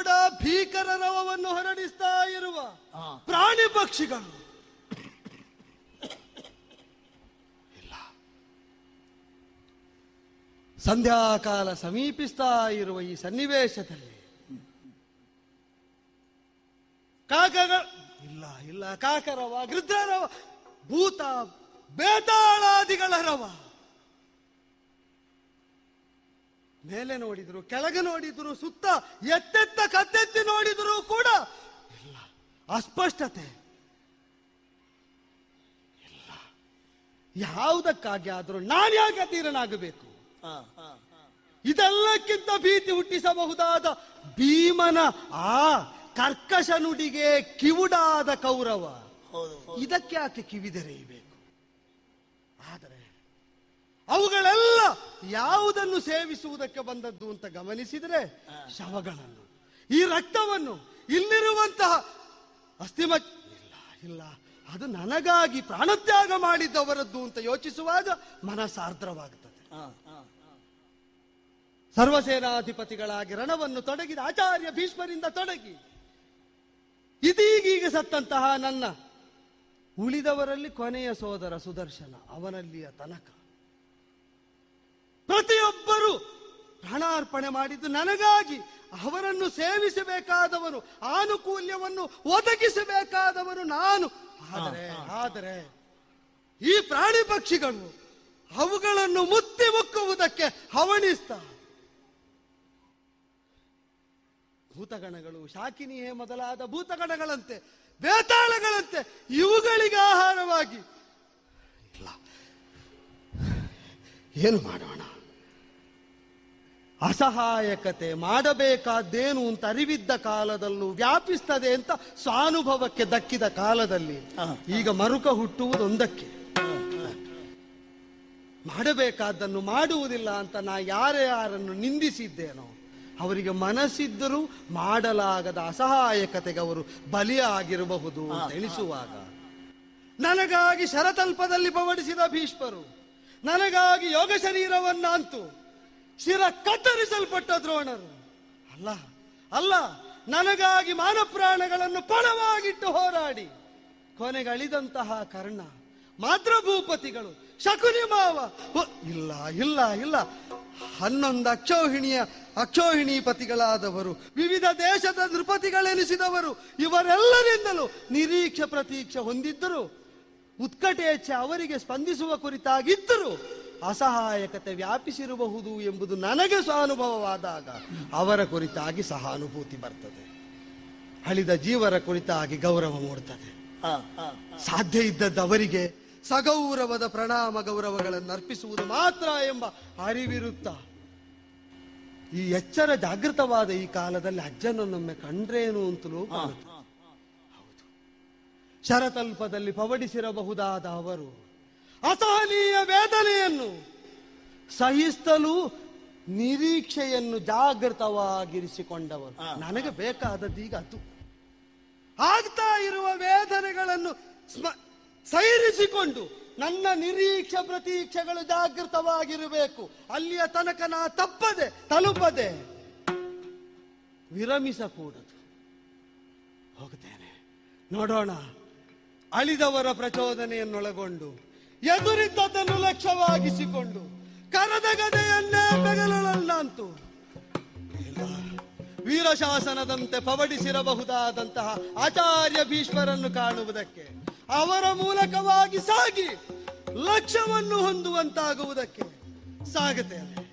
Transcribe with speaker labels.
Speaker 1: ಕೂಡ ಭೀಕರ ರವವನ್ನು ಹೊರಡಿಸ್ತಾ ಇರುವ
Speaker 2: ಹಾ.
Speaker 1: ಪ್ರಾಣಿ ಪಕ್ಷಿಗಳು ಇಲ್ಲ ಸಂಧ್ಯಾಕಾಲ ಸಮೀಪಿಸ್ತಾ ಇರುವ ಈ ಸನ್ನಿವೇಶದಲ್ಲಿ ಕಾಕಗಳ ಇಲ್ಲ ಇಲ್ಲ ಕಾಕರವ ಗೃದ್ರರವ ಭೂತ ಬೇತಾಳಾದಿಗಳ ರವ ಮೇಲೆ ನೋಡಿದ್ರು ಕೆಳಗೆ ನೋಡಿದ್ರು ಸುತ್ತ ಎತ್ತೆತ್ತ ಕತ್ತೆತ್ತಿ ನೋಡಿದ್ರು ಕೂಡ ಇಲ್ಲ ಅಸ್ಪಷ್ಟತೆ ಇಲ್ಲ ಯಾವುದಕ್ಕಾಗಿ ಆದರೂ ನಾನು ಯಾಕೆ ಅಧೀರನಾಗಬೇಕು
Speaker 2: ಹಾ, ಹಾ, ಹಾ.
Speaker 1: ಇದೆಲ್ಲಕ್ಕಿಂತ ಭೀತಿ ಹುಟ್ಟಿಸಬಹುದಾದ ಭೀಮನ ಆ ಕರ್ಕಶ ನುಡಿಗೆ ಕಿವುಡಾದ ಕೌರವ
Speaker 2: ಹೌದು ಹೌದು.
Speaker 1: ಇದಕ್ಕೆ ಯಾಕೆ ಕಿವಿದೆರೆಯಬೇಕು ಆದರೆ ಅವುಗಳೆಲ್ಲ ಯಾವುದನ್ನು ಸೇವಿಸುವುದಕ್ಕೆ ಬಂದದ್ದು ಅಂತ ಗಮನಿಸಿದರೆ ಶವಗಳನ್ನು ಈ ರಕ್ತವನ್ನು ಇಲ್ಲಿರುವಂತಹ ಅಸ್ಥಿಮ ಇಲ್ಲ ಇಲ್ಲ ಅದು ನನಗಾಗಿ ಪ್ರಾಣತ್ಯಾಗ ಮಾಡಿದ್ದವರದ್ದು ಅಂತ ಯೋಚಿಸುವಾಗ ಮನಸ್ಸಾರ್ದ್ರವಾಗುತ್ತದೆ
Speaker 2: ಹಾ, ಹಾ, ಹಾ.
Speaker 1: ಸರ್ವಸೇನಾಧಿಪತಿಗಳಾಗಿ ರಣವನ್ನು ತೊಡಗಿದ ಆಚಾರ್ಯ ಭೀಷ್ಮರಿಂದ ತೊಡಗಿ ಇದೀಗೀಗ ಸತ್ತಂತಹ ನನ್ನ ಉಳಿದವರಲ್ಲಿ ಕೊನೆಯ ಸೋದರ ಸುದರ್ಶನ ಅವನಲ್ಲಿಯ ತನಕ ಪ್ರತಿಯೊಬ್ಬರು ಪ್ರಾಣಾರ್ಪಣೆ ಮಾಡಿದ್ದು ನನಗಾಗಿ ಅವರನ್ನು ಸೇವಿಸಬೇಕಾದವನು ಆನುಕೂಲ್ಯವನ್ನು ಒದಗಿಸಬೇಕಾದವನು ನಾನು ಆದರೆ ಆದರೆ ಈ ಪ್ರಾಣಿ ಪಕ್ಷಿಗಳು ಅವುಗಳನ್ನು ಮುತ್ತಿ ಮುಕ್ಕುವುದಕ್ಕೆ ಹವಣಿಸ್ತಾ ಭೂತಗಣಗಳು ಶಾಕಿನಿಯೇ ಮೊದಲಾದ ಭೂತಗಣಗಳಂತೆ ಬೇತಾಳಗಳಂತೆ ಇವುಗಳಿಗೆ ಆಹಾರವಾಗಿ ಇಲ್ಲ ಏನು ಮಾಡೋಣ ಅಸಹಾಯಕತೆ ಮಾಡಬೇಕಾದ್ದೇನು ಅಂತ ಅರಿವಿದ್ದ ಕಾಲದಲ್ಲೂ ವ್ಯಾಪಿಸ್ತದೆ ಅಂತ ಸ್ವಾನುಭವಕ್ಕೆ ದಕ್ಕಿದ ಕಾಲದಲ್ಲಿ
Speaker 2: ಹಾ.
Speaker 1: ಈಗ ಮರುಕ ಹುಟ್ಟುವುದೊಂದಕ್ಕೆ ಮಾಡಬೇಕಾದ್ದನ್ನು ಮಾಡುವುದಿಲ್ಲ ಅಂತ ನಾ ಯಾರೇ ಯಾರನ್ನು ನಿಂದಿಸಿದ್ದೇನೋ ಅವರಿಗೆ ಮನಸ್ಸಿದ್ದರೂ ಮಾಡಲಾಗದ ಅಸಹಾಯಕತೆಗೆ ಅವರು ಬಲಿಯಾಗಿರಬಹುದು ಅಂತ ಎಣಿಸುವಾಗ ನನಗಾಗಿ ಶರತಲ್ಪದಲ್ಲಿ ಪವಡಿಸಿದ ಭೀಷ್ಮರು ನನಗಾಗಿ ಯೋಗ ಶರೀರವನ್ನಂತು ಶಿರ ಕತ್ತರಿಸಲ್ಪಟ್ಟ ದ್ರೋಣರು ಅಲ್ಲ ಅಲ್ಲ ನನಗಾಗಿ ಮಾನಪ್ರಾಣಗಳನ್ನು ಪಣವಾಗಿಟ್ಟು ಹೋರಾಡಿ ಕೊನೆಗೆ ಅಳಿದಂತಹ ಕರ್ಣ ಮಾತೃಭೂಪತಿಗಳು ಶಕುನಿ ಮಾವ ಒ- ಇಲ್ಲ ಇಲ್ಲ ಇಲ್ಲ ಹನ್ನೊಂದು ಅಕ್ಷೋಹಿಣಿಯ ಅಕ್ಷೋಹಿಣಿ ಪತಿಗಳಾದವರು ವಿವಿಧ ದೇಶದ ನೃಪತಿಗಳೆನಿಸಿದವರು ಇವರೆಲ್ಲರಿಂದಲೂ ನಿರೀಕ್ಷೆ ಪ್ರತೀಕ್ಷೆ ಹೊಂದಿದ್ದರು ಉತ್ಕಟೇಚ್ಛೆ ಅವರಿಗೆ ಸ್ಪಂದಿಸುವ ಕುರಿತಾಗಿದ್ದರು ಅಸಹಾಯಕತೆ ವ್ಯಾಪಿಸಿರಬಹುದು ಎಂಬುದು ನನಗೆ ಸ್ವಾನುಭವವಾದಾಗ ಅವರ ಕುರಿತಾಗಿ ಸಹಾನುಭೂತಿ ಬರ್ತದೆ ಅಳಿದ ಜೀವರ ಕುರಿತಾಗಿ ಗೌರವ ಮೂಡ್ತದೆ
Speaker 2: ಹಾ, ಹಾ, ಹಾ.
Speaker 1: ಸಾಧ್ಯ ಇದ್ದದ್ದು ಅವರಿಗೆ ಸಗೌರವದ ಪ್ರಣಾಮ ಗೌರವಗಳನ್ನು ಅರ್ಪಿಸುವುದು ಮಾತ್ರ ಎಂಬ ಅರಿವಿರುತ್ತ ಈ ಎಚ್ಚರ ಜಾಗೃತವಾದ ಈ ಕಾಲದಲ್ಲಿ ಅಜ್ಜನನ್ನೊಮ್ಮೆ ಕಂಡ್ರೇನು ಅಂತಲೂ
Speaker 2: ಹಾ,
Speaker 1: ಕಾಣುತ್ತೆ.
Speaker 2: ಹಾ.
Speaker 1: ಶರತಲ್ಪದಲ್ಲಿ ಪವಡಿಸಿರಬಹುದಾದ ಅವರು ಅಸಹನೀಯ ವೇದನೆಯನ್ನು ಸಹಿಸಲು ನಿರೀಕ್ಷೆಯನ್ನು ಜಾಗೃತವಾಗಿರಿಸಿಕೊಂಡವರು
Speaker 2: ಹಾ.
Speaker 1: ನನಗೆ ಬೇಕಾದದ್ದೀಗ ಅದು ಆಗ್ತಾ ಇರುವ ವೇದನೆಗಳನ್ನು ಸ್ಮ- ಸೈರಿಸಿಕೊಂಡು ನನ್ನ ನಿರೀಕ್ಷೆ ಪ್ರತೀಕ್ಷೆಗಳು ಜಾಗೃತವಾಗಿರಬೇಕು ಅಲ್ಲಿಯ ತನಕ ನಾ ತಪ್ಪದೆ ತಲುಪದೆ ವಿರಮಿಸಕೂಡದು ಹೋಗುತ್ತೇನೆ ನೋಡೋಣ ಅಳಿದವರ ಪ್ರಚೋದನೆಯನ್ನೊಳಗೊಂಡು ಎದುರಿದ್ದದನ್ನು ಲಕ್ಷ್ಯವಾಗಿಸಿಕೊಂಡು ಕರದ ಗದೆಯನ್ನೇ ಬೆಗಲಲ್ಲಂತು ಇಲ್ಲ ವೀರಶಾಸನದಂತೆ ಪವಡಿಸಿರಬಹುದಾದಂತಹ ಆಚಾರ್ಯ ಭೀಷ್ಮರನ್ನು ಕಾಣುವುದಕ್ಕೆ ಅವರ ಮೂಲಕವಾಗಿ ಸಾಗಿ ಲಕ್ಷ್ಯವನ್ನು ಹೊಂದುವಂತಾಗುವುದಕ್ಕೆ ಸಾಗುತ್ತೇನೆ